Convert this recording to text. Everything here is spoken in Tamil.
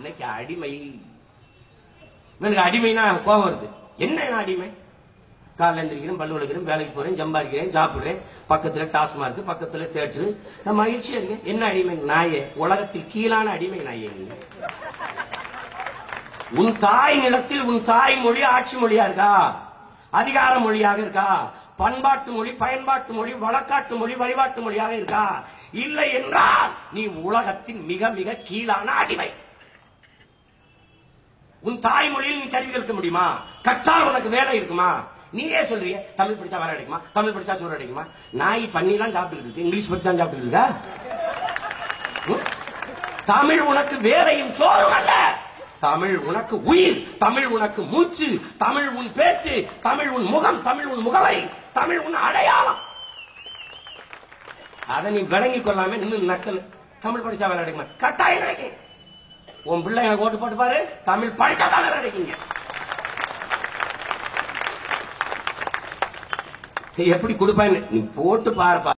இன்னைக்கு அடிமை எனக்கு அடிமைனா கோபம் வருது என்ன அடிமை காலைல எந்திரிக்கிறேன் பல்லு விளக்கிறேன் வேலைக்கு போறேன் சம்பாதிக்கிறேன் சாப்பிடுறேன் பக்கத்துல டாஸ்மார்க் பக்கத்துல தேட்டரு நான் மகிழ்ச்சியா இருக்கேன் என்ன அடிமை நாயே உலகத்தில் கீழான அடிமை நாயே நீ உன் தாய் நிலத்தில் உன் தாய் மொழி ஆட்சி மொழியா இருக்கா அதிகார மொழியாக இருக்கா பண்பாட்டு மொழி பயன்பாட்டு மொழி வழக்காட்டு மொழி வழிபாட்டு மொழியாக இருக்கா இல்லை என்றால் நீ உலகத்தின் மிக மிக கீழான அடிமை உன் தாய்மொழியில் நீ கல்வி கற்க முடியுமா கற்றால் உனக்கு வேலை இருக்குமா நீயே சொல்றிய தமிழ் படிச்சா வேலை கிடைக்குமா தமிழ் படிச்சா சோறு கிடைக்குமா நாய் பண்ணி தான் சாப்பிட்டு இருக்கு இங்கிலீஷ் படிச்சு தான் சாப்பிட்டு இருக்கா ம்? தமிழ் உனக்கு வேலையும் சோறும் அல்ல தமிழ் உனக்கு உயிர் தமிழ் உனக்கு மூச்சு தமிழ் உன் பேச்சு தமிழ் உன் முகம் தமிழ் உன் முகவை தமிழ் உன் அடையாளம் அதை நீ விளங்கிக் கொள்ளாம இன்னும் நக்கல் தமிழ் படிச்சா வேலை கிடைக்குமா கட்டாயம் கிடைக்கும் உன் பிள்ளை எனக்கு ஓட்டு போட்டு பாரு தமிழ் படிச்சா தான் வேலை கிடைக்குங்க நீ எப்படி கொடுப்பான்னு நீ போட்டு பாருப்பா